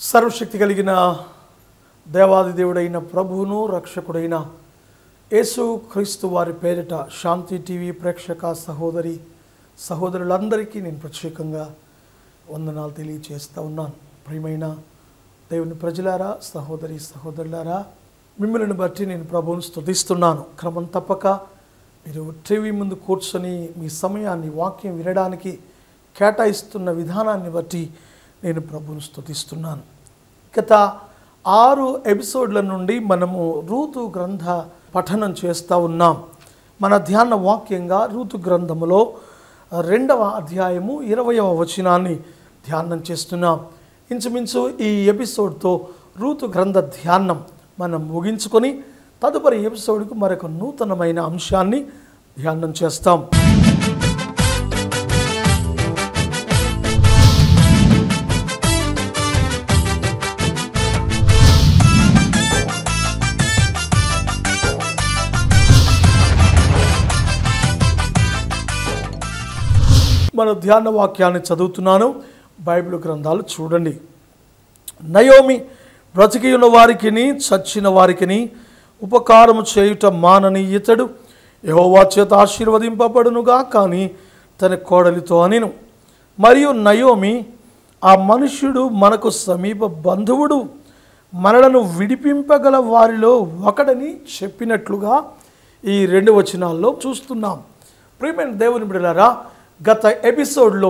సర్వశక్తి కలిగిన దేవాది దేవుడైన ప్రభువును రక్షకుడైన యేసు క్రీస్తు వారి పేరిట శాంతి టీవీ ప్రేక్షక సహోదరి సహోదరులందరికీ నేను ప్రత్యేకంగా వందనాలు తెలియజేస్తూ ఉన్నాను ప్రియమైన దేవుని ప్రజలారా సహోదరి సహోదరులారా మిమ్మల్ని బట్టి నేను ప్రభువును స్తుతిస్తున్నాను క్రమం తప్పక మీరు టీవీ ముందు కూర్చొని మీ సమయాన్ని వాక్యం వినడానికి కేటాయిస్తున్న విధానాన్ని బట్టి నేను ప్రభువును స్తుతిస్తున్నాను గత ఆరు ఎపిసోడ్ల నుండి మనము రూతు గ్రంథ పఠనం చేస్తూ ఉన్నాం మన ధ్యాన వాక్యంగా రూతు గ్రంథములో రెండవ అధ్యాయము ఇరవయవ వచనాన్ని ధ్యానం చేస్తున్నాం ఇంచుమించు ఈ ఎపిసోడ్తో రూతు గ్రంథ ధ్యానం మనం ముగించుకొని తదుపరి ఎపిసోడ్కు మరొక నూతనమైన అంశాన్ని ధ్యానం చేస్తాం మన ధ్యాన వాక్యాన్ని చదువుతున్నాను బైబిల్ గ్రంథాలు చూడండి నయోమి బ్రతికి ఉన్న వారికిని చచ్చిన వారికిని ఉపకారము చేయుట మానని ఇతడు యహోవా చేత ఆశీర్వదింపబడునుగా కానీ తన కోడలితో అనిను మరియు నయోమి ఆ మనుష్యుడు మనకు సమీప బంధువుడు మనలను విడిపింపగల వారిలో ఒకడని చెప్పినట్లుగా ఈ రెండు వచనాల్లో చూస్తున్నాం ప్రియమైన దేవుని బిడలారా గత ఎపిసోడ్లో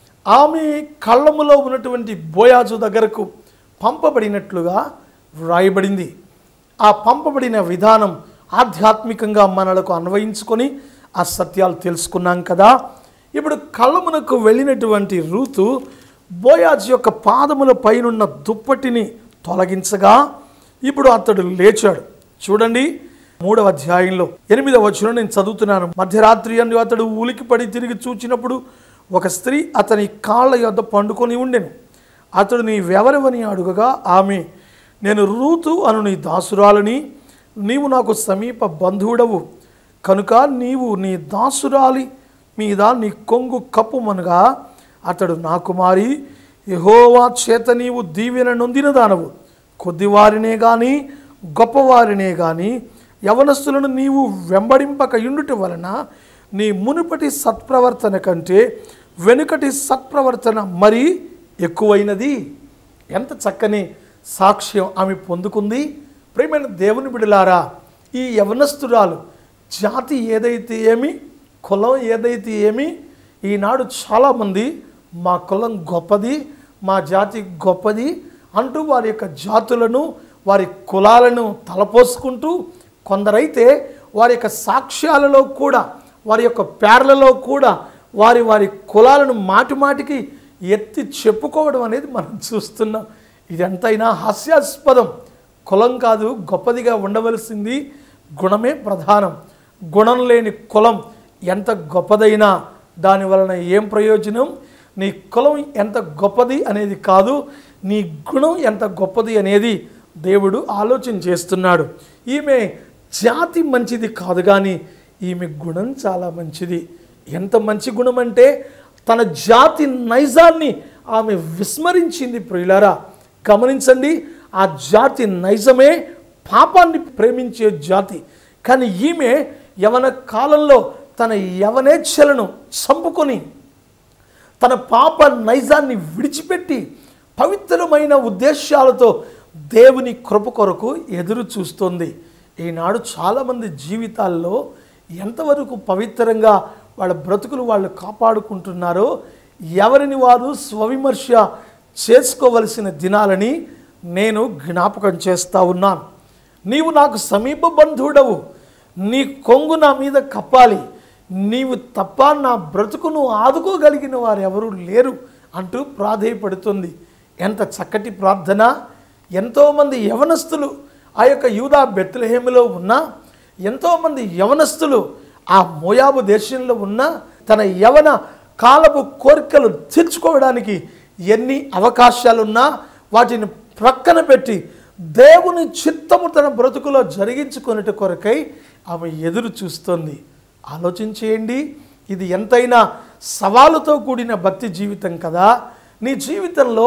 ఆమె కళ్ళములో ఉన్నటువంటి బోయాజు దగ్గరకు పంపబడినట్లుగా వ్రాయబడింది ఆ పంపబడిన విధానం ఆధ్యాత్మికంగా మనలకు అన్వయించుకొని ఆ సత్యాలు తెలుసుకున్నాం కదా ఇప్పుడు కళ్ళమునకు వెళ్ళినటువంటి రూతు బోయాజు యొక్క పాదముల పైనున్న దుప్పటిని తొలగించగా ఇప్పుడు అతడు లేచాడు చూడండి మూడవ అధ్యాయంలో ఎనిమిదవ వచనం నేను చదువుతున్నాను మధ్యరాత్రి అని అతడు ఉలికిపడి తిరిగి చూచినప్పుడు ఒక స్త్రీ అతని కాళ్ళ యొద్ద పండుకొని ఉండెను అతడు నీవెవరివని అడుగగా ఆమె నేను రూతు అను నీ దాసురాలని నీవు నాకు సమీప బంధువుడవు కనుక నీవు నీ దాసురాలి మీద నీ కొంగు కప్పుమనగా అతడు నా కుమారి యహోవా చేత నీవు దీవెన నొందిన దానవు కొద్దివారినే కానీ గొప్పవారినే కానీ యవనస్తులను నీవు వెంబడింపక ఇండుట వలన నీ మునుపటి సత్ప్రవర్తన కంటే వెనుకటి సత్ప్రవర్తన మరీ ఎక్కువైనది ఎంత చక్కని సాక్ష్యం ఆమె పొందుకుంది ప్రేమైన దేవుని బిడలారా ఈ యవనస్తురాలు జాతి ఏదైతే ఏమి కులం ఏదైతే ఏమి ఈనాడు చాలామంది మా కులం గొప్పది మా జాతి గొప్పది అంటూ వారి యొక్క జాతులను వారి కులాలను తలపోసుకుంటూ కొందరైతే వారి యొక్క సాక్ష్యాలలో కూడా వారి యొక్క పేర్లలో కూడా వారి వారి కులాలను మాటి మాటికి ఎత్తి చెప్పుకోవడం అనేది మనం చూస్తున్నాం ఇది ఎంతైనా హాస్యాస్పదం కులం కాదు గొప్పదిగా ఉండవలసింది గుణమే ప్రధానం గుణం లేని కులం ఎంత గొప్పదైనా దాని వలన ఏం ప్రయోజనం నీ కులం ఎంత గొప్పది అనేది కాదు నీ గుణం ఎంత గొప్పది అనేది దేవుడు ఆలోచన చేస్తున్నాడు ఈమె జాతి మంచిది కాదు కానీ ఈమె గుణం చాలా మంచిది ఎంత మంచి గుణం అంటే తన జాతి నైజాన్ని ఆమె విస్మరించింది ప్రియులారా గమనించండి ఆ జాతి నైజమే పాపాన్ని ప్రేమించే జాతి కానీ ఈమె యవన కాలంలో తన యవనేచ్ఛలను చంపుకొని తన పాప నైజాన్ని విడిచిపెట్టి పవిత్రమైన ఉద్దేశాలతో దేవుని కృప కొరకు ఎదురు చూస్తుంది ఈనాడు చాలామంది జీవితాల్లో ఎంతవరకు పవిత్రంగా వాళ్ళ బ్రతుకులు వాళ్ళు కాపాడుకుంటున్నారో ఎవరిని వారు స్వవిమర్శ చేసుకోవలసిన దినాలని నేను జ్ఞాపకం చేస్తూ ఉన్నాను నీవు నాకు సమీప బంధువుడవు నీ కొంగు నా మీద కప్పాలి నీవు తప్ప నా బ్రతుకును ఆదుకోగలిగిన వారు ఎవరు లేరు అంటూ ప్రాధేయపడుతుంది ఎంత చక్కటి ప్రార్థన ఎంతోమంది యవనస్తులు ఆ యొక్క యూదా బెత్లహేములో ఉన్న ఎంతోమంది యవనస్తులు ఆ మోయాబు దేశంలో ఉన్న తన యవన కాలపు కోరికలు తీర్చుకోవడానికి ఎన్ని అవకాశాలున్నా వాటిని ప్రక్కన పెట్టి దేవుని చిత్తము తన బ్రతుకులో జరిగించుకునేట కొరకై ఆమె ఎదురు చూస్తుంది ఆలోచించేయండి ఇది ఎంతైనా సవాలుతో కూడిన భక్తి జీవితం కదా నీ జీవితంలో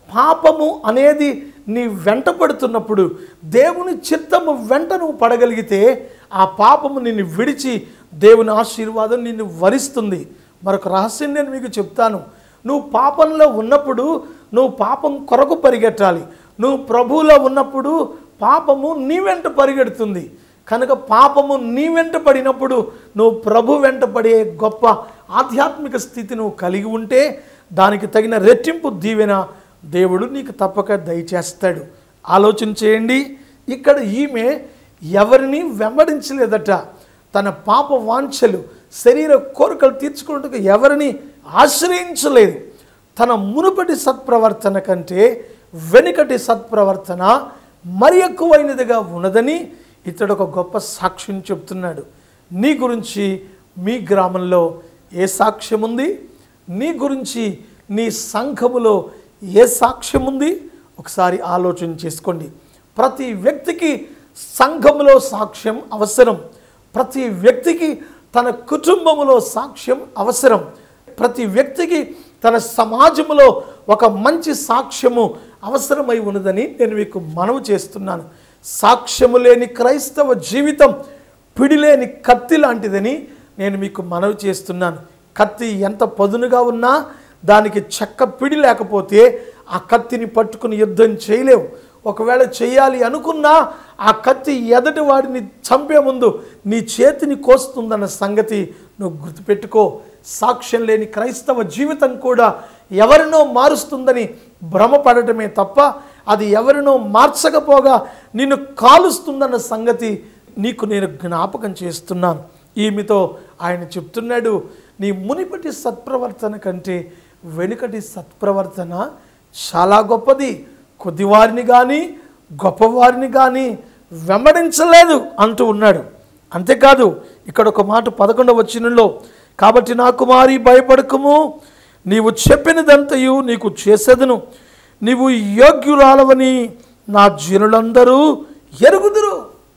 పాపము అనేది నీ వెంట పడుతున్నప్పుడు దేవుని చిత్తము వెంట నువ్వు పడగలిగితే ఆ పాపము నిన్ను విడిచి దేవుని ఆశీర్వాదం నిన్ను వరిస్తుంది మరొక రహస్యం నేను మీకు చెప్తాను నువ్వు పాపంలో ఉన్నప్పుడు నువ్వు పాపం కొరకు పరిగెట్టాలి నువ్వు ప్రభువులో ఉన్నప్పుడు పాపము నీ వెంట పరిగెడుతుంది కనుక పాపము నీ వెంట పడినప్పుడు నువ్వు ప్రభు వెంట పడే గొప్ప ఆధ్యాత్మిక స్థితి నువ్వు కలిగి ఉంటే దానికి తగిన రెట్టింపు దీవెన దేవుడు నీకు తప్పక దయచేస్తాడు ఆలోచన చేయండి ఇక్కడ ఈమె ఎవరిని వెంబడించలేదట తన పాప వాంఛలు శరీర కోరికలు తీర్చుకున్నట్టుగా ఎవరిని ఆశ్రయించలేదు తన మునుపటి సత్ప్రవర్తన కంటే వెనుకటి సత్ప్రవర్తన మరి ఎక్కువైనదిగా ఉన్నదని ఇతడు ఒక గొప్ప సాక్ష్యం చెప్తున్నాడు నీ గురించి మీ గ్రామంలో ఏ సాక్ష్యం ఉంది నీ గురించి నీ సంఘములో ఏ సాక్ష్యం ఉంది ఒకసారి ఆలోచన చేసుకోండి ప్రతి వ్యక్తికి సంఘములో సాక్ష్యం అవసరం ప్రతి వ్యక్తికి తన కుటుంబములో సాక్ష్యం అవసరం ప్రతి వ్యక్తికి తన సమాజంలో ఒక మంచి సాక్ష్యము అవసరమై ఉన్నదని నేను మీకు మనవి చేస్తున్నాను సాక్ష్యము లేని క్రైస్తవ జీవితం పిడిలేని కత్తి లాంటిదని నేను మీకు మనవి చేస్తున్నాను కత్తి ఎంత పదునుగా ఉన్నా దానికి చెక్క పిడి లేకపోతే ఆ కత్తిని పట్టుకుని యుద్ధం చేయలేవు ఒకవేళ చేయాలి అనుకున్నా ఆ కత్తి ఎదటి వాడిని చంపే ముందు నీ చేతిని కోస్తుందన్న సంగతి నువ్వు గుర్తుపెట్టుకో సాక్ష్యం లేని క్రైస్తవ జీవితం కూడా ఎవరినో మారుస్తుందని భ్రమపడటమే తప్ప అది ఎవరినో మార్చకపోగా నిన్ను కాలుస్తుందన్న సంగతి నీకు నేను జ్ఞాపకం చేస్తున్నాను ఈమెతో ఆయన చెప్తున్నాడు నీ మునిపటి సత్ప్రవర్తన కంటే వెనుకటి సత్ప్రవర్తన చాలా గొప్పది కొద్దివారిని కానీ గొప్పవారిని కానీ వెంబడించలేదు అంటూ ఉన్నాడు అంతేకాదు ఇక్కడ ఒక మాట పదకొండవ వచ్చినలో కాబట్టి నా కుమారి భయపడకము నీవు చెప్పినదంతయు నీకు చేసేదను నీవు యోగ్యురాలవని నా జనులందరూ ఎరుగుదురు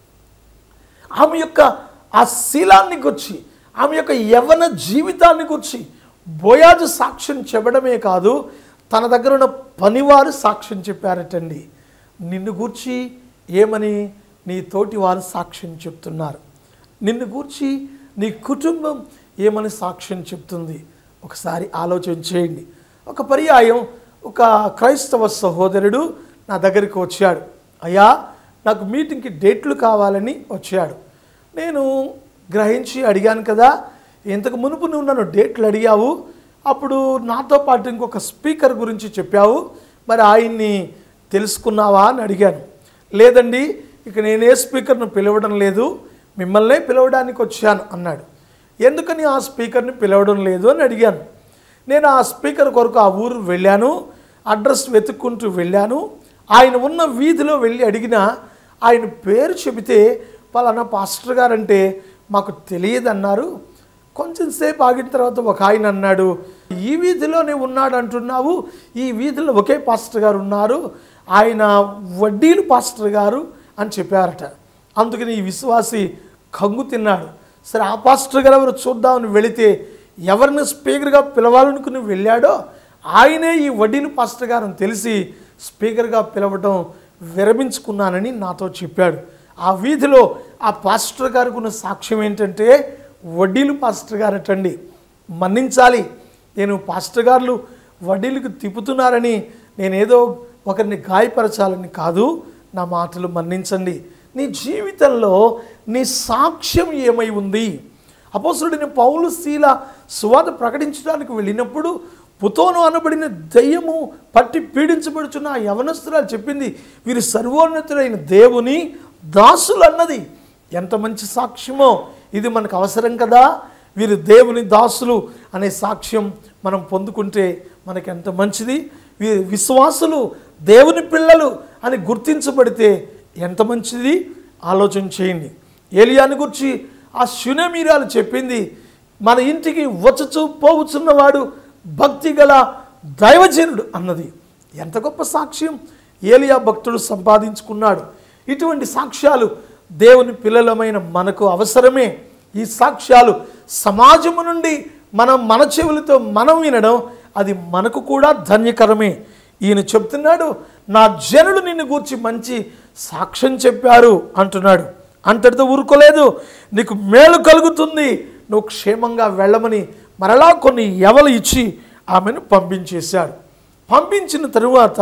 ఆమె యొక్క ఆ శీలాన్ని గుర్చి ఆమె యొక్క యవన జీవితాన్ని గుర్చి బోయాజు సాక్ష్యం చెప్పడమే కాదు తన దగ్గర ఉన్న పనివారు సాక్ష్యం చెప్పారటండి నిన్ను గూర్చి ఏమని నీ తోటి వారు సాక్ష్యం చెప్తున్నారు నిన్ను గూర్చి నీ కుటుంబం ఏమని సాక్ష్యం చెప్తుంది ఒకసారి ఆలోచన చేయండి ఒక పర్యాయం ఒక క్రైస్తవ సహోదరుడు నా దగ్గరికి వచ్చాడు అయ్యా నాకు మీటింగ్కి డేట్లు కావాలని వచ్చాడు నేను గ్రహించి అడిగాను కదా ఇంతకు మునుపు నువ్వు నన్ను డేట్లు అడిగావు అప్పుడు నాతో పాటు ఇంకొక స్పీకర్ గురించి చెప్పావు మరి ఆయన్ని తెలుసుకున్నావా అని అడిగాను లేదండి ఇక నేనే స్పీకర్ను పిలవడం లేదు మిమ్మల్నే పిలవడానికి వచ్చాను అన్నాడు ఎందుకని ఆ స్పీకర్ని పిలవడం లేదు అని అడిగాను నేను ఆ స్పీకర్ కొరకు ఆ ఊరు వెళ్ళాను అడ్రస్ వెతుక్కుంటూ వెళ్ళాను ఆయన ఉన్న వీధిలో వెళ్ళి అడిగినా ఆయన పేరు చెబితే పలానా పాస్టర్ గారంటే మాకు తెలియదన్నారు కొంచెం సేపు ఆగిన తర్వాత ఒక ఆయన అన్నాడు ఈ వీధిలోనే ఉన్నాడు అంటున్నావు ఈ వీధిలో ఒకే పాస్టర్ గారు ఉన్నారు ఆయన వడ్డీలు పాస్టర్ గారు అని చెప్పారట అందుకని ఈ విశ్వాసి కంగు తిన్నాడు సరే ఆ పాస్టర్ గారు ఎవరు చూద్దామని వెళితే ఎవరిని స్పీకర్గా పిలవాలనుకుని వెళ్ళాడో ఆయనే ఈ వడ్డీలు పాస్టర్ గారు అని తెలిసి స్పీకర్గా పిలవడం విరమించుకున్నానని నాతో చెప్పాడు ఆ వీధిలో ఆ పాస్టర్ గారికి ఉన్న సాక్ష్యం ఏంటంటే వడ్డీలు పాస్టర్ గారటండి మన్నించాలి నేను పాస్టర్ గారులు వడ్డీలకు తిప్పుతున్నారని నేనేదో ఒకరిని గాయపరచాలని కాదు నా మాటలు మన్నించండి నీ జీవితంలో నీ సాక్ష్యం ఏమై ఉంది అపోసుడిని పౌలు శీల సువాత ప్రకటించడానికి వెళ్ళినప్పుడు పుతోను అనబడిన దయ్యము పట్టి పీడించబడుచున్న ఆ యవనస్తురాలు చెప్పింది వీరు సర్వోన్నతులైన దేవుని దాసులు అన్నది ఎంత మంచి సాక్ష్యమో ఇది మనకు అవసరం కదా వీరు దేవుని దాసులు అనే సాక్ష్యం మనం పొందుకుంటే మనకి ఎంత మంచిది వీరి విశ్వాసులు దేవుని పిల్లలు అని గుర్తించబడితే ఎంత మంచిది ఆలోచన చేయండి ఏలియాని గురించి ఆ శునమీరాలు చెప్పింది మన ఇంటికి వచ్చుచు పోవుచున్నవాడు భక్తి గల దైవజనుడు అన్నది ఎంత గొప్ప సాక్ష్యం ఏలియా భక్తుడు సంపాదించుకున్నాడు ఇటువంటి సాక్ష్యాలు దేవుని పిల్లలమైన మనకు అవసరమే ఈ సాక్ష్యాలు సమాజము నుండి మనం మన చెవులతో మనం వినడం అది మనకు కూడా ధన్యకరమే ఈయన చెప్తున్నాడు నా జనులు నిన్ను గూర్చి మంచి సాక్ష్యం చెప్పారు అంటున్నాడు అంతటితో ఊరుకోలేదు నీకు మేలు కలుగుతుంది నువ్వు క్షేమంగా వెళ్ళమని మరలా కొన్ని ఎవలు ఇచ్చి ఆమెను పంపించేశాడు పంపించిన తరువాత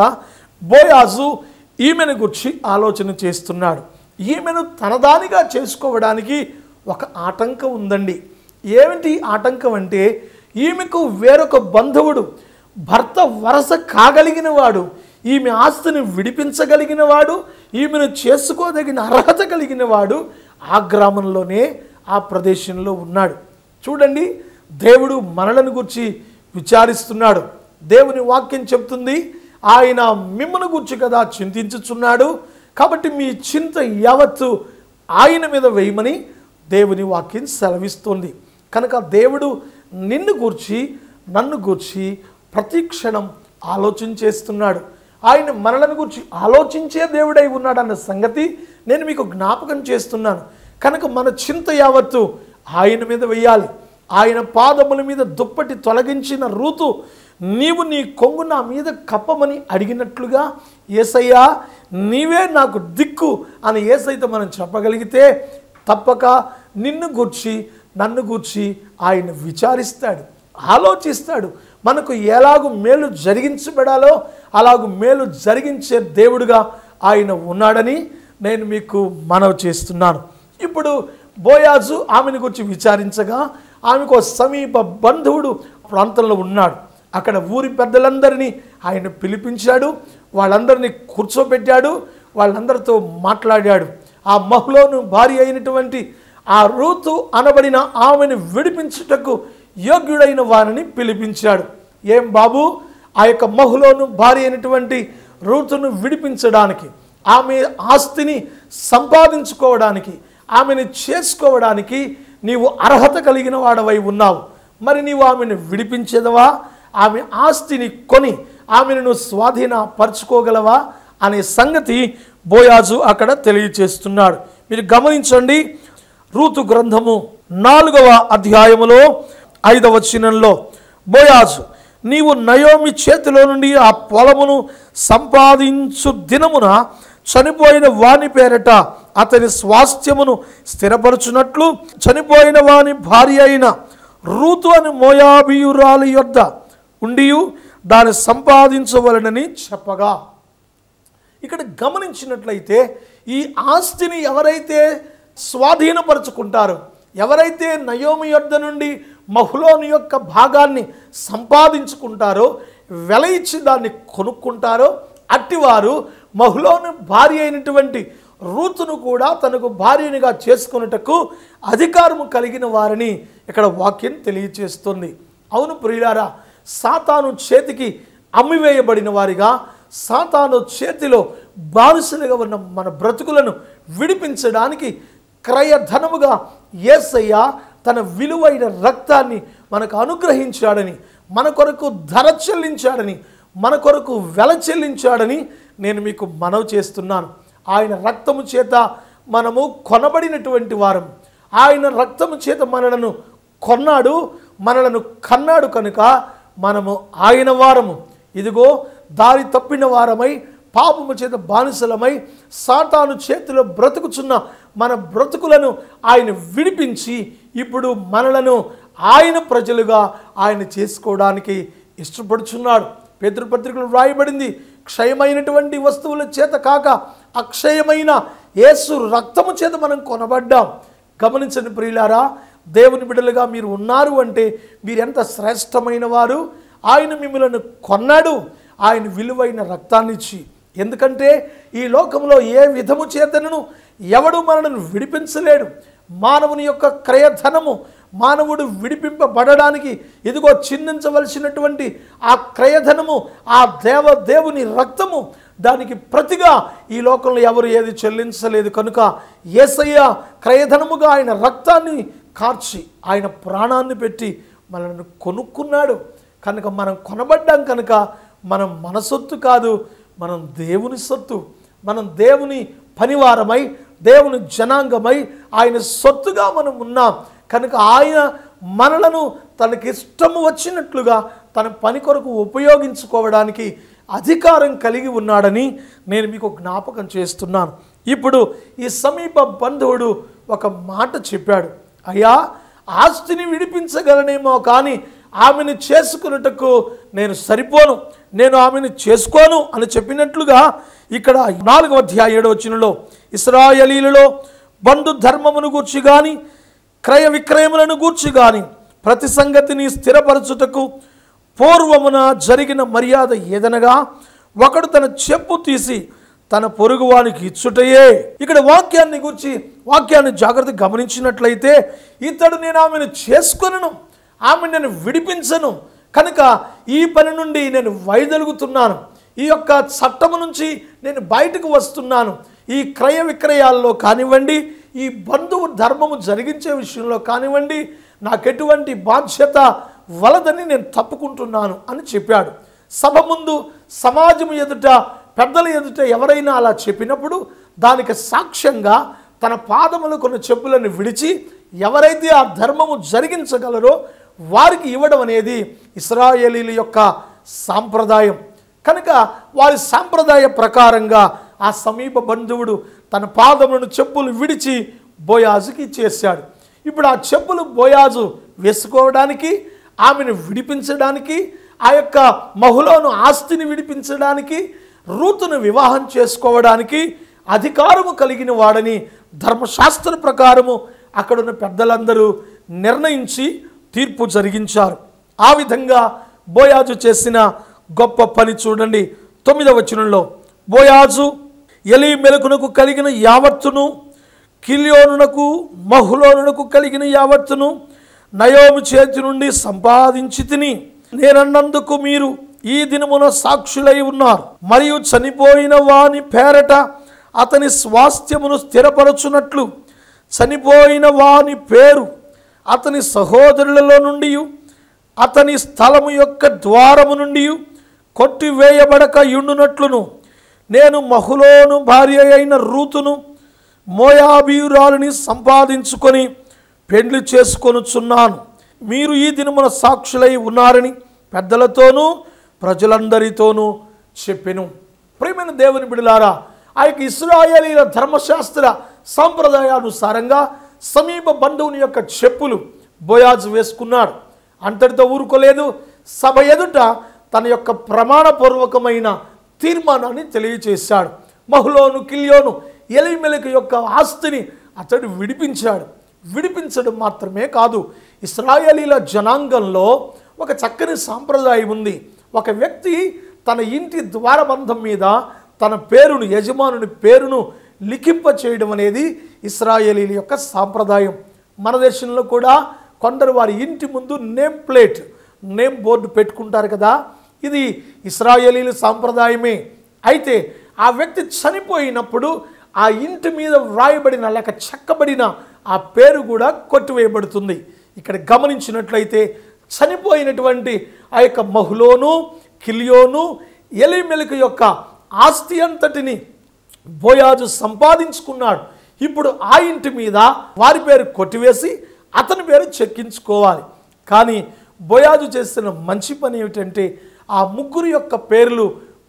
బోయాజు ఈమెను గురించి ఆలోచన చేస్తున్నాడు ఈమెను తనదానిగా చేసుకోవడానికి ఒక ఆటంకం ఉందండి ఏమిటి ఆటంకం అంటే ఈమెకు వేరొక బంధువుడు భర్త వరస కాగలిగిన వాడు ఈమె ఆస్తిని విడిపించగలిగిన వాడు ఈమెను చేసుకోదగిన అర్హత కలిగిన వాడు ఆ గ్రామంలోనే ఆ ప్రదేశంలో ఉన్నాడు చూడండి దేవుడు మనలను గురించి విచారిస్తున్నాడు దేవుని వాక్యం చెప్తుంది ఆయన మిమ్మల్ని గురించి కదా చింతించుచున్నాడు కాబట్టి మీ చింత యావత్తు ఆయన మీద వేయమని దేవుని వాక్యం సెలవిస్తుంది కనుక దేవుడు నిన్ను గూర్చి నన్ను గూర్చి ప్రతి క్షణం ఆలోచన చేస్తున్నాడు ఆయన మనలను గురించి ఆలోచించే దేవుడై ఉన్నాడన్న సంగతి నేను మీకు జ్ఞాపకం చేస్తున్నాను కనుక మన చింత యావత్తు ఆయన మీద వేయాలి ఆయన పాదముల మీద దుప్పటి తొలగించిన రూతు నీవు నీ కొంగు నా మీద కప్పమని అడిగినట్లుగా ఏసయ్యా నీవే నాకు దిక్కు అని ఏసైతే మనం చెప్పగలిగితే తప్పక నిన్ను గూర్చి నన్ను గూర్చి ఆయన విచారిస్తాడు ఆలోచిస్తాడు మనకు ఎలాగు మేలు జరిగించబడాలో అలాగు మేలు జరిగించే దేవుడుగా ఆయన ఉన్నాడని నేను మీకు మనవి చేస్తున్నాను ఇప్పుడు బోయాజు ఆమెను గురించి విచారించగా ఆమెకు ఒక సమీప బంధువుడు ప్రాంతంలో ఉన్నాడు అక్కడ ఊరి పెద్దలందరినీ ఆయన పిలిపించాడు వాళ్ళందరినీ కూర్చోబెట్టాడు వాళ్ళందరితో మాట్లాడాడు ఆ మహులోను భార్య అయినటువంటి ఆ రూతు అనబడిన ఆమెను విడిపించుటకు యోగ్యుడైన వారిని పిలిపించాడు ఏం బాబు ఆ యొక్క మహులోను భార్య అయినటువంటి రూతును విడిపించడానికి ఆమె ఆస్తిని సంపాదించుకోవడానికి ఆమెను చేసుకోవడానికి నీవు అర్హత కలిగిన వాడవై ఉన్నావు మరి నీవు ఆమెను విడిపించేదవా ఆమె ఆస్తిని కొని ఆమెను నువ్వు స్వాధీనపరచుకోగలవా అనే సంగతి బోయాజు అక్కడ తెలియచేస్తున్నాడు మీరు గమనించండి రూతు గ్రంథము నాలుగవ అధ్యాయములో ఐదవ వచనంలో బోయాజు నీవు నయోమి చేతిలో నుండి ఆ పొలమును సంపాదించు దినమున చనిపోయిన వాని పేరట అతని స్వాస్థ్యమును స్థిరపరచునట్లు చనిపోయిన వాని భార్య అయిన రూతు అని మోయాబియురాలి యొద్ద ఉండియు దాన్ని సంపాదించవలనని చెప్పగా ఇక్కడ గమనించినట్లయితే ఈ ఆస్తిని ఎవరైతే స్వాధీనపరుచుకుంటారో ఎవరైతే నయోమి యొద్ద నుండి మహులోని యొక్క భాగాన్ని సంపాదించుకుంటారో వెల ఇచ్చి దాన్ని కొనుక్కుంటారో అట్టివారు మహులోని భార్య అయినటువంటి రూతును కూడా తనకు భార్యనిగా చేసుకున్నటకు అధికారము కలిగిన వారిని ఇక్కడ వాక్యం తెలియచేస్తుంది అవును ప్రియులారా సాతాను చేతికి అమ్మివేయబడిన వారిగా సాతాను చేతిలో బానిసలుగా ఉన్న మన బ్రతుకులను విడిపించడానికి క్రయధనముగా యేసయ్య తన విలువైన రక్తాన్ని మనకు అనుగ్రహించాడని మన కొరకు ధర చెల్లించాడని మన కొరకు వెల చెల్లించాడని నేను మీకు మనవి చేస్తున్నాను ఆయన రక్తము చేత మనము కొనబడినటువంటి వారం ఆయన రక్తము చేత మనలను కొన్నాడు మనలను కన్నాడు కనుక మనము ఆయన వారము ఇదిగో దారి తప్పిన వారమై పాపము చేత బానిసలమై సాతాను చేతిలో బ్రతుకుచున్న మన బ్రతుకులను ఆయన విడిపించి ఇప్పుడు మనలను ఆయన ప్రజలుగా ఆయన చేసుకోవడానికి ఇష్టపడుచున్నాడు పేతృపత్రికలు వ్రాయబడింది క్షయమైనటువంటి వస్తువుల చేత కాక అక్షయమైన యేసు రక్తము చేత మనం కొనబడ్డాం గమనించండి ప్రియులారా దేవుని బిడ్డలుగా మీరు ఉన్నారు అంటే మీరు ఎంత శ్రేష్టమైన వారు ఆయన మిమ్మల్ని కొన్నాడు ఆయన విలువైన రక్తాన్ని ఇచ్చి ఎందుకంటే ఈ లోకంలో ఏ విధము చేతనను ఎవడు మనను విడిపించలేడు మానవుని యొక్క క్రయధనము మానవుడు విడిపింపబడడానికి ఇదిగో చిందించవలసినటువంటి ఆ క్రయధనము ఆ దేవ దేవుని రక్తము దానికి ప్రతిగా ఈ లోకంలో ఎవరు ఏది చెల్లించలేదు కనుక ఏసయ్య క్రయధనముగా ఆయన రక్తాన్ని కార్చి ఆయన ప్రాణాన్ని పెట్టి మనల్ని కొనుక్కున్నాడు కనుక మనం కొనబడ్డాం కనుక మనం మన సొత్తు కాదు మనం దేవుని సొత్తు మనం దేవుని పనివారమై దేవుని జనాంగమై ఆయన సొత్తుగా మనం ఉన్నాం కనుక ఆయన మనలను తనకి ఇష్టము వచ్చినట్లుగా తన పని కొరకు ఉపయోగించుకోవడానికి అధికారం కలిగి ఉన్నాడని నేను మీకు జ్ఞాపకం చేస్తున్నాను ఇప్పుడు ఈ సమీప బంధువుడు ఒక మాట చెప్పాడు అయ్యా ఆస్తిని విడిపించగలనేమో కానీ ఆమెను చేసుకున్నటకు నేను సరిపోను నేను ఆమెను చేసుకోను అని చెప్పినట్లుగా ఇక్కడ నాలుగవ అధ్యాయ ఏడవ వచనంలో ఇస్రాయలీలలో బంధు ధర్మమును గూర్చి కానీ క్రయ విక్రయములను గూర్చి కానీ ప్రతి సంగతిని స్థిరపరచుటకు పూర్వమున జరిగిన మర్యాద ఏదనగా ఒకడు తన చెప్పు తీసి తన పొరుగువానికి ఇచ్చుటయే ఇక్కడ వాక్యాన్ని గురించి వాక్యాన్ని జాగ్రత్త గమనించినట్లయితే ఇతడు నేను ఆమెను చేసుకొనను ఆమె నేను విడిపించను కనుక ఈ పని నుండి నేను వైదొలుగుతున్నాను ఈ యొక్క చట్టము నుంచి నేను బయటకు వస్తున్నాను ఈ క్రయ విక్రయాల్లో కానివ్వండి ఈ బంధువు ధర్మము జరిగించే విషయంలో కానివ్వండి నాకెటువంటి బాధ్యత వలదని నేను తప్పుకుంటున్నాను అని చెప్పాడు సభ ముందు సమాజం ఎదుట పెద్దల ఎదుట ఎవరైనా అలా చెప్పినప్పుడు దానికి సాక్ష్యంగా తన పాదములు కొన్ని చెప్పులను విడిచి ఎవరైతే ఆ ధర్మము జరిగించగలరో వారికి ఇవ్వడం అనేది ఇస్రాయేలీల యొక్క సాంప్రదాయం కనుక వారి సాంప్రదాయ ప్రకారంగా ఆ సమీప బంధువుడు తన పాదములను చెప్పులు విడిచి బోయాజుకి ఇచ్చేశాడు ఇప్పుడు ఆ చెప్పులు బోయాజు వేసుకోవడానికి ఆమెను విడిపించడానికి ఆ యొక్క మహులోను ఆస్తిని విడిపించడానికి రూతును వివాహం చేసుకోవడానికి అధికారము కలిగిన వాడని ధర్మశాస్త్ర ప్రకారము అక్కడున్న పెద్దలందరూ నిర్ణయించి తీర్పు జరిగించారు ఆ విధంగా బోయాజు చేసిన గొప్ప పని చూడండి తొమ్మిదవ వచనంలో బోయాజు ఎలి మెలకునకు కలిగిన యావత్తును కిలియోనునకు మహులోనునకు కలిగిన యావత్తును నయోము చేతి నుండి సంపాదించి తిని నేనన్నందుకు మీరు ఈ దినమున సాక్షులై ఉన్నారు మరియు చనిపోయిన వాని పేరట అతని స్వాస్థ్యమును స్థిరపరచునట్లు చనిపోయిన వాని పేరు అతని సహోదరులలో నుండి అతని స్థలము యొక్క ద్వారము నుండి కొట్టివేయబడక యుండునట్లును నేను మహులోను భార్య అయిన రూతును మోయాబీయురాలిని సంపాదించుకొని పెండ్లి చేసుకొనుచున్నాను మీరు ఈ దినమున సాక్షులై ఉన్నారని పెద్దలతోనూ ప్రజలందరితోనూ చెప్పెను ప్రియమైన దేవుని బిడలారా ఆ యొక్క ఇస్రాయేలీల ధర్మశాస్త్ర సాంప్రదాయానుసారంగా సమీప బంధువుని యొక్క చెప్పులు బోయాజు వేసుకున్నాడు అంతటితో ఊరుకోలేదు సభ ఎదుట తన యొక్క ప్రమాణపూర్వకమైన తీర్మానాన్ని తెలియచేశాడు మహులోను కిలియోను ఎలిమెలిక యొక్క ఆస్తిని అతడు విడిపించాడు విడిపించడం మాత్రమే కాదు ఇస్రాయేలీల జనాంగంలో ఒక చక్కని సాంప్రదాయం ఉంది ఒక వ్యక్తి తన ఇంటి ద్వారబంధం మీద తన పేరును యజమానుని పేరును లిఖింప చేయడం అనేది ఇస్రాయేలీల యొక్క సాంప్రదాయం మన దేశంలో కూడా కొందరు వారి ఇంటి ముందు నేమ్ ప్లేట్ నేమ్ బోర్డు పెట్టుకుంటారు కదా ఇది ఇస్రాయేలీల సాంప్రదాయమే అయితే ఆ వ్యక్తి చనిపోయినప్పుడు ఆ ఇంటి మీద వ్రాయబడిన లేక చెక్కబడిన ఆ పేరు కూడా కొట్టివేయబడుతుంది ఇక్కడ గమనించినట్లయితే చనిపోయినటువంటి ఆ యొక్క మహులోను కిలియోను ఎలిమెలిక యొక్క ఆస్తి అంతటిని బోయాజు సంపాదించుకున్నాడు ఇప్పుడు ఆ ఇంటి మీద వారి పేరు కొట్టివేసి అతని పేరు చెక్కించుకోవాలి కానీ బోయాజు చేసిన మంచి పని ఏమిటంటే ఆ ముగ్గురు యొక్క పేర్లు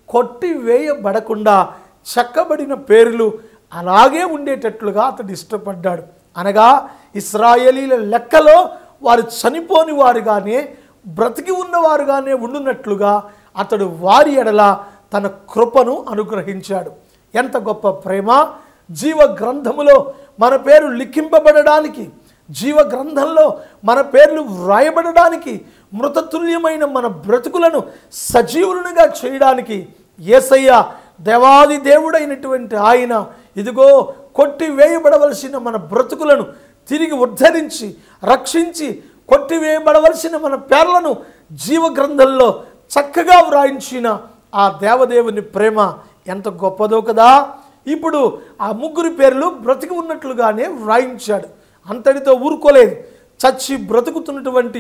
కొట్టివేయబడకుండా చెక్కబడిన పేర్లు అలాగే ఉండేటట్లుగా అతడు ఇష్టపడ్డాడు అనగా ఇస్రాయేలీల లెక్కలో వారు చనిపోని వారుగానే బ్రతికి ఉన్నవారుగానే ఉండునట్లుగా అతడు వారి ఎడల తన కృపను అనుగ్రహించాడు ఎంత గొప్ప ప్రేమ జీవ గ్రంథములో మన పేరు లిఖింపబడడానికి జీవ గ్రంథంలో మన పేర్లు వ్రాయబడడానికి మృతతుల్యమైన మన బ్రతుకులను సజీవులుగా చేయడానికి ఏసయ్య దేవాది దేవుడైనటువంటి ఆయన ఇదిగో కొట్టి వేయబడవలసిన మన బ్రతుకులను తిరిగి ఉద్ధరించి రక్షించి కొట్టివేయబడవలసిన మన పేర్లను జీవ గ్రంథంలో చక్కగా వ్రాయించిన ఆ దేవదేవుని ప్రేమ ఎంత గొప్పదో కదా ఇప్పుడు ఆ ముగ్గురి పేర్లు బ్రతికి ఉన్నట్లుగానే వ్రాయించాడు అంతటితో ఊరుకోలేదు చచ్చి బ్రతుకుతున్నటువంటి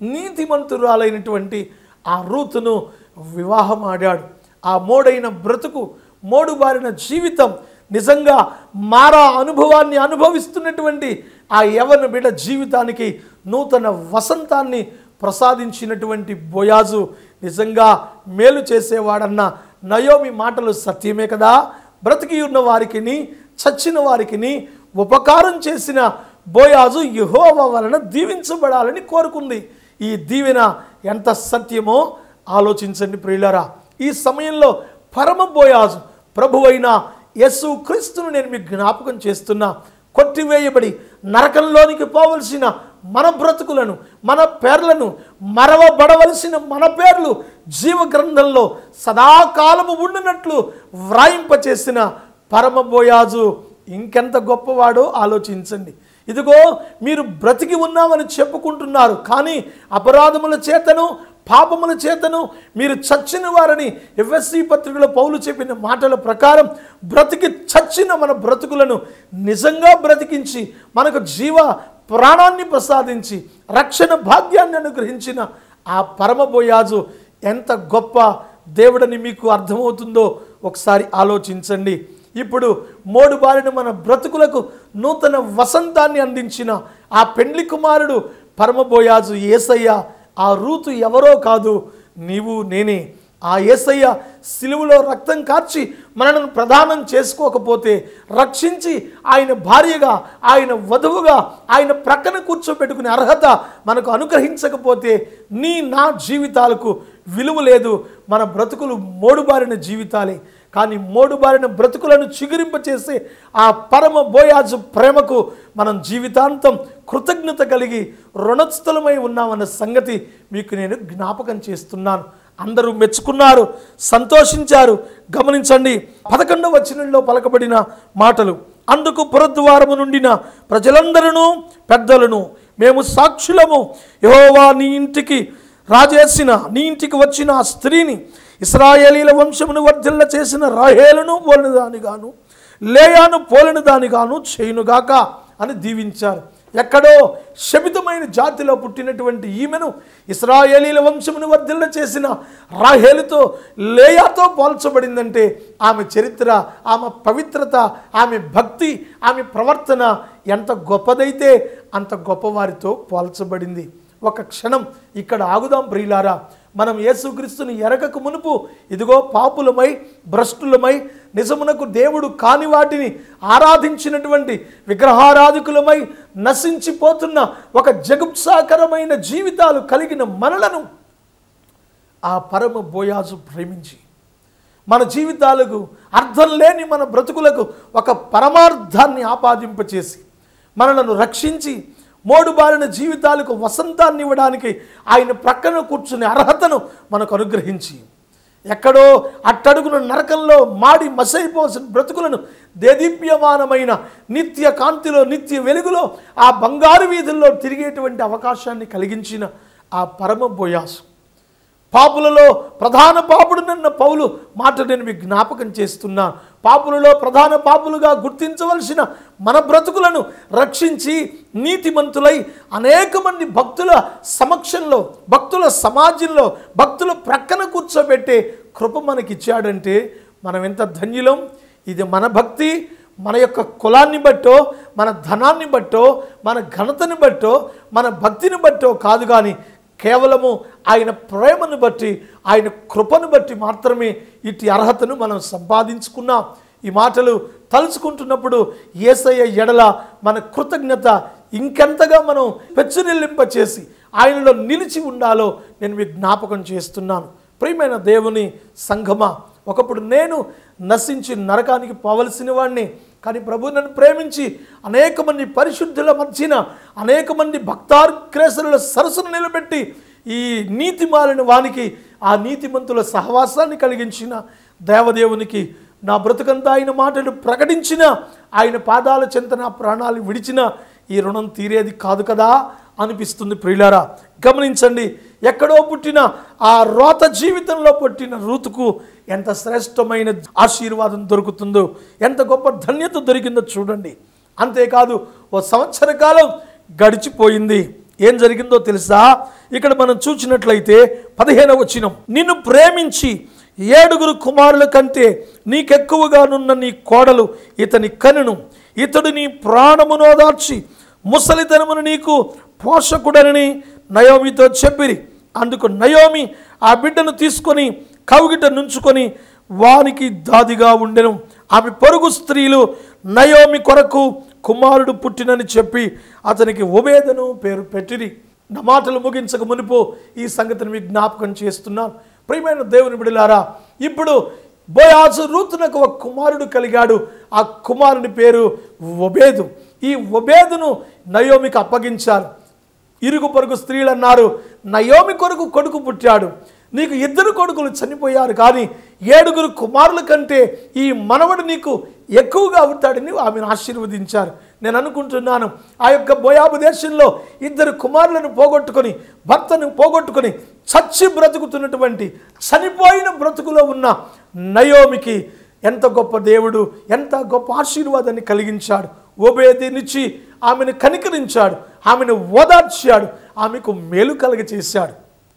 నీతిమంతురాలైనటువంటి ఆ రూతును వివాహం ఆడాడు ఆ మోడైన బ్రతుకు మోడు బారిన జీవితం నిజంగా మారా అనుభవాన్ని అనుభవిస్తున్నటువంటి ఆ యవన బిడ్డ జీవితానికి నూతన వసంతాన్ని ప్రసాదించినటువంటి బోయాజు నిజంగా మేలు చేసేవాడన్న నయోమి మాటలు సత్యమే కదా బ్రతికి ఉన్న వారికిని చచ్చిన వారికిని ఉపకారం చేసిన బోయాజు యహోవ వలన దీవించబడాలని కోరుకుంది ఈ దీవెన ఎంత సత్యమో ఆలోచించండి ప్రియులరా ఈ సమయంలో పరమ బోయాజు ప్రభువైన యేసు క్రీస్తును నేను మీకు జ్ఞాపకం చేస్తున్నా కొట్టివేయబడి నరకంలోనికి పోవలసిన మన బ్రతుకులను మన పేర్లను మరవబడవలసిన మన పేర్లు జీవ గ్రంథంలో సదాకాలము ఉండినట్లు వ్రాయింపచేసిన పరమ బోయాజు ఇంకెంత గొప్పవాడో ఆలోచించండి ఇదిగో మీరు బ్రతికి ఉన్నామని చెప్పుకుంటున్నారు కానీ అపరాధముల చేతను పాపముల చేతను మీరు చచ్చిన వారని ఎఫ్ఎస్సి పత్రికలో పౌలు చెప్పిన మాటల ప్రకారం బ్రతికి చచ్చిన మన బ్రతుకులను నిజంగా బ్రతికించి మనకు జీవ ప్రాణాన్ని ప్రసాదించి రక్షణ భాగ్యాన్ని అనుగ్రహించిన ఆ పరమబోయాజు ఎంత గొప్ప దేవుడని మీకు అర్థమవుతుందో ఒకసారి ఆలోచించండి ఇప్పుడు మోడు బారిన మన బ్రతుకులకు నూతన వసంతాన్ని అందించిన ఆ పెండ్లి కుమారుడు పరమబోయాజు ఏసయ్య ఆ రూతు ఎవరో కాదు నీవు నేనే ఆ ఏసయ్య సిలువలో రక్తం కార్చి మనను ప్రదానం చేసుకోకపోతే రక్షించి ఆయన భార్యగా ఆయన వధువుగా ఆయన ప్రక్కన కూర్చోబెట్టుకునే అర్హత మనకు అనుగ్రహించకపోతే నీ నా జీవితాలకు విలువ లేదు మన బ్రతుకులు మోడుబారిన జీవితాలే కానీ మోడుబారిన బ్రతుకులను చిగురింపచేసే ఆ పరమ బోయాజు ప్రేమకు మనం జీవితాంతం కృతజ్ఞత కలిగి రుణస్థలమై ఉన్నామన్న సంగతి మీకు నేను జ్ఞాపకం చేస్తున్నాను అందరూ మెచ్చుకున్నారు సంతోషించారు గమనించండి పదకొండవ వచనంలో పలకబడిన మాటలు అందుకు పురద్వారము నుండిన ప్రజలందరూ పెద్దలను మేము సాక్షులము యెహోవా నీ ఇంటికి రాజేసిన నీ ఇంటికి వచ్చిన ఆ స్త్రీని ఇస్రాయేలీల వంశమును వర్ధిల్ల చేసిన రాహేలును పోలిన దానిగాను లేయాను పోలిన దానిగాను చేయునుగాక అని దీవించారు ఎక్కడో శమితమైన జాతిలో పుట్టినటువంటి ఈమెను ఇస్రాయేలీల వంశమును వర్ధిల్ల చేసిన రాహేలుతో లేయాతో పోల్చబడిందంటే ఆమె చరిత్ర ఆమె పవిత్రత ఆమె భక్తి ఆమె ప్రవర్తన ఎంత గొప్పదైతే అంత గొప్పవారితో పోల్చబడింది ఒక క్షణం ఇక్కడ ఆగుదాం ప్రియులారా మనం యేసుక్రీస్తుని ఎరగక మునుపు ఇదిగో పాపులమై భ్రష్టులమై నిజమునకు దేవుడు కాని వాటిని ఆరాధించినటువంటి విగ్రహారాధికులమై నశించిపోతున్న ఒక జగుప్సాకరమైన జీవితాలు కలిగిన మనలను ఆ పరమ బోయాజు ప్రేమించి మన జీవితాలకు అర్థం లేని మన బ్రతుకులకు ఒక పరమార్థాన్ని ఆపాదింపచేసి మనలను రక్షించి మోడుబారిన జీవితాలకు వసంతాన్ని ఇవ్వడానికి ఆయన ప్రక్కన కూర్చునే అర్హతను మనకు అనుగ్రహించి ఎక్కడో అట్టడుగున నరకంలో మాడి మసైపోసిన బ్రతుకులను దేదీప్యమానమైన నిత్య కాంతిలో నిత్య వెలుగులో ఆ బంగారు వీధుల్లో తిరిగేటువంటి అవకాశాన్ని కలిగించిన ఆ పరమ బోయాసు పాపులలో ప్రధాన పాపుడు నన్న పౌలు మాట నేను మీకు జ్ఞాపకం చేస్తున్నా పాపులలో ప్రధాన పాపులుగా గుర్తించవలసిన మన బ్రతుకులను రక్షించి నీతిమంతులై అనేక మంది భక్తుల సమక్షంలో భక్తుల సమాజంలో భక్తుల ప్రక్కన కూర్చోబెట్టే కృప మనకిచ్చాడంటే మనం ఎంత ధన్యులం ఇది మన భక్తి మన యొక్క కులాన్ని బట్టో మన ధనాన్ని బట్టో మన ఘనతని బట్టో మన భక్తిని బట్టో కాదు కానీ కేవలము ఆయన ప్రేమను బట్టి ఆయన కృపను బట్టి మాత్రమే ఇటు అర్హతను మనం సంపాదించుకున్నాం ఈ మాటలు తలుచుకుంటున్నప్పుడు ఏసయ్య ఎడల మన కృతజ్ఞత ఇంకెంతగా మనం పెచ్చునిల్లింప చేసి ఆయనలో నిలిచి ఉండాలో నేను మీకు జ్ఞాపకం చేస్తున్నాను ప్రియమైన దేవుని సంఘమా ఒకప్పుడు నేను నశించి నరకానికి పోవలసిన వాడిని కానీ ప్రభు నన్ను ప్రేమించి అనేక మంది పరిశుద్ధుల మధ్యన అనేక మంది భక్తార్క్రేసరుల సరస్సును నిలబెట్టి ఈ నీతి మాలిన వానికి ఆ నీతిమంతుల సహవాసాన్ని కలిగించిన దేవదేవునికి నా బ్రతుకంతా ఆయన మాటలు ప్రకటించిన ఆయన పాదాల చెంత నా ప్రాణాలు విడిచిన ఈ రుణం తీరేది కాదు కదా అనిపిస్తుంది ప్రియులారా గమనించండి ఎక్కడో పుట్టిన ఆ రోత జీవితంలో పుట్టిన రూతుకు ఎంత శ్రేష్టమైన ఆశీర్వాదం దొరుకుతుందో ఎంత గొప్ప ధన్యత దొరికిందో చూడండి అంతేకాదు ఓ సంవత్సర కాలం గడిచిపోయింది ఏం జరిగిందో తెలుసా ఇక్కడ మనం చూసినట్లయితే పదిహేనవ వచ్చినం నిన్ను ప్రేమించి ఏడుగురు కుమారుల కంటే నీకెక్కువగానున్న నీ కోడలు ఇతని కనును ఇతడు నీ ప్రాణమును ఓదార్చి ముసలితనమును నీకు పోషకుడనని నయోమితో చెప్పిరి అందుకు నయోమి ఆ బిడ్డను తీసుకొని కవుగిట నుంచుకొని వానికి దాదిగా ఉండెను ఆమె పొరుగు స్త్రీలు నయోమి కొరకు కుమారుడు పుట్టినని చెప్పి అతనికి ఉబేదను పేరు పెట్టిరి నా మాటలు ముగించక మునుపు ఈ సంగతిని మీకు జ్ఞాపకం చేస్తున్నాను ప్రియమైన దేవుని బిడలారా ఇప్పుడు బోయాజు రూతునకు ఒక కుమారుడు కలిగాడు ఆ కుమారుని పేరు ఒబేదు ఈ ఒబేదును నయోమికి అప్పగించారు ఇరుగు పొరుగు స్త్రీలు అన్నారు నయోమి కొరకు కొడుకు పుట్టాడు నీకు ఇద్దరు కొడుకులు చనిపోయారు కానీ ఏడుగురు కుమారుల కంటే ఈ మనవడు నీకు ఎక్కువగా అవుతాడని ఆమెను ఆశీర్వదించారు నేను అనుకుంటున్నాను ఆ యొక్క బోయాబు దేశంలో ఇద్దరు కుమారులను పోగొట్టుకొని భర్తను పోగొట్టుకొని చచ్చి బ్రతుకుతున్నటువంటి చనిపోయిన బ్రతుకులో ఉన్న నయోమికి ఎంత గొప్ప దేవుడు ఎంత గొప్ప ఆశీర్వాదాన్ని కలిగించాడు ఓబేదినిచ్చి ఆమెను కనికరించాడు ఆమెను ఓదార్చాడు ఆమెకు మేలు కలగ చేశాడు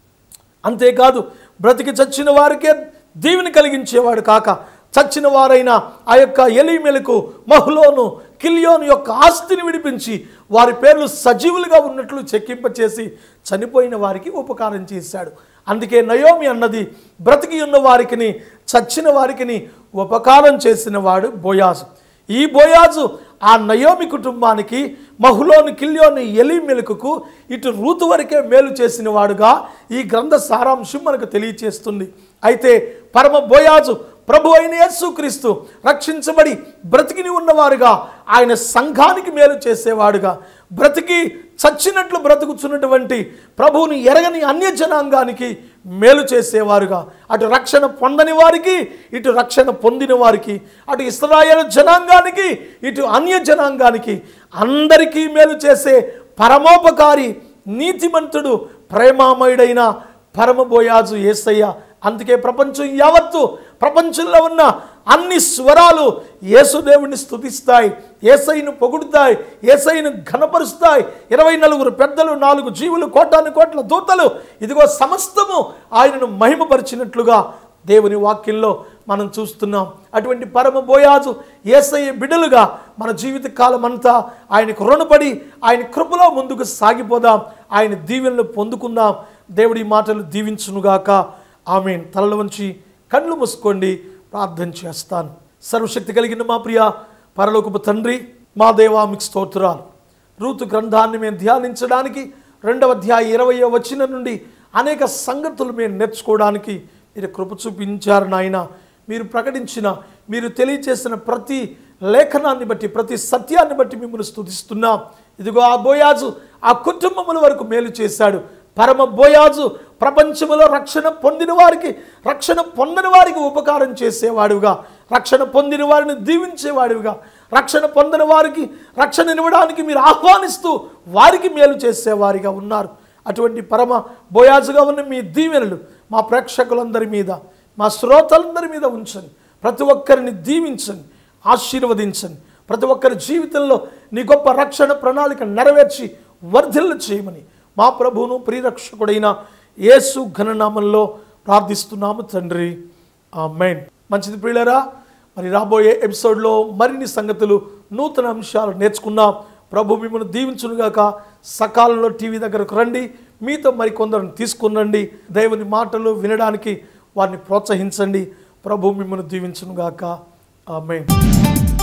అంతేకాదు బ్రతికి చచ్చిన వారికే దీవెని కలిగించేవాడు కాక చచ్చిన వారైన ఆ యొక్క ఎలిమెలకు మహులోను కిలియోను యొక్క ఆస్తిని విడిపించి వారి పేర్లు సజీవులుగా ఉన్నట్లు చెక్కింపచేసి చనిపోయిన వారికి ఉపకారం చేశాడు అందుకే నయోమి అన్నది బ్రతికి ఉన్న వారికిని చచ్చిన వారికిని ఉపకారం చేసిన వాడు బోయాజు ఈ బోయాజు ఆ నయోమి కుటుంబానికి మహులోని కిల్యోని ఎలిమెలుకుకు ఇటు రూతు వరకే మేలు చేసిన వాడుగా ఈ గ్రంథ సారాంశం మనకు తెలియచేస్తుంది అయితే పరమ బోయాజు ప్రభు అయిన యేసుక్రీస్తు రక్షించబడి బ్రతికిని ఉన్నవారుగా ఆయన సంఘానికి మేలు చేసేవాడుగా బ్రతికి చచ్చినట్లు బ్రతుకుచున్నటువంటి ప్రభువుని ఎరగని అన్య జనాంగానికి మేలు చేసేవారుగా అటు రక్షణ పొందని వారికి ఇటు రక్షణ పొందిన వారికి అటు ఇస్రాయేల్ జనాంగానికి ఇటు అన్య జనాంగానికి అందరికీ మేలు చేసే పరమోపకారి నీతిమంతుడు ప్రేమామయుడైన పరమబోయాజు ఏసయ్య అందుకే ప్రపంచం యావత్తు ప్రపంచంలో ఉన్న అన్ని స్వరాలు యేసుదేవుని స్తుతిస్తాయి ఏసైను పొగుడుతాయి ఏసైను ఘనపరుస్తాయి ఇరవై నలుగురు పెద్దలు నాలుగు జీవులు కోటాను కోట్ల దూతలు ఇదిగో సమస్తము ఆయనను మహిమపరిచినట్లుగా దేవుని వాక్యంలో మనం చూస్తున్నాం అటువంటి పరమ బోయాజు ఏసయ్య బిడలుగా మన జీవిత కాలం అంతా ఆయనకు రుణపడి ఆయన కృపలో ముందుకు సాగిపోదాం ఆయన దీవెనలు పొందుకుందాం దేవుడి మాటలు దీవించునుగాక ఆమె తలలు వంచి కళ్ళు మూసుకోండి ప్రార్థన చేస్తాను సర్వశక్తి కలిగిన మా ప్రియ పరలోకపు తండ్రి మా దేవా మీకు స్తోత్రాలు రూతు గ్రంథాన్ని మేము ధ్యానించడానికి రెండవ అధ్యాయ ఇరవయో వచ్చిన నుండి అనేక సంగతులు మేము నేర్చుకోవడానికి మీరు కృప చూపించారు నాయన మీరు ప్రకటించిన మీరు తెలియచేసిన ప్రతి లేఖనాన్ని బట్టి ప్రతి సత్యాన్ని బట్టి మిమ్మల్ని స్తుతిస్తున్నాం ఇదిగో ఆ బోయాజు ఆ కుటుంబముల వరకు మేలు చేశాడు పరమ బోయాజు ప్రపంచములో రక్షణ పొందిన వారికి రక్షణ పొందని వారికి ఉపకారం చేసేవాడుగా రక్షణ పొందిన వారిని దీవించేవాడివిగా రక్షణ పొందిన వారికి రక్షణ ఇవ్వడానికి మీరు ఆహ్వానిస్తూ వారికి మేలు చేసేవారిగా ఉన్నారు అటువంటి పరమ బోయాజుగా ఉన్న మీ దీవెనలు మా ప్రేక్షకులందరి మీద మా శ్రోతలందరి మీద ఉంచండి ప్రతి ఒక్కరిని దీవించండి ఆశీర్వదించండి ప్రతి ఒక్కరి జీవితంలో నీ గొప్ప రక్షణ ప్రణాళిక నెరవేర్చి వర్ధిల్లు చేయమని మా ప్రభువును ప్రియరక్షకుడైన యేసు ఘననామంలో ప్రార్థిస్తున్నాము తండ్రి ఆమెన్ మంచిది ప్రియులరా మరి రాబోయే ఎపిసోడ్లో మరిన్ని సంగతులు నూతన అంశాలు నేర్చుకుందాం ప్రభు మిమ్మల్ని దీవించునుగాక సకాలంలో టీవీ దగ్గరకు రండి మీతో మరి కొందరిని తీసుకునండి దేవుని మాటలు వినడానికి వారిని ప్రోత్సహించండి ప్రభు మిమ్మల్ని దీవించునుగాక ఆమెన్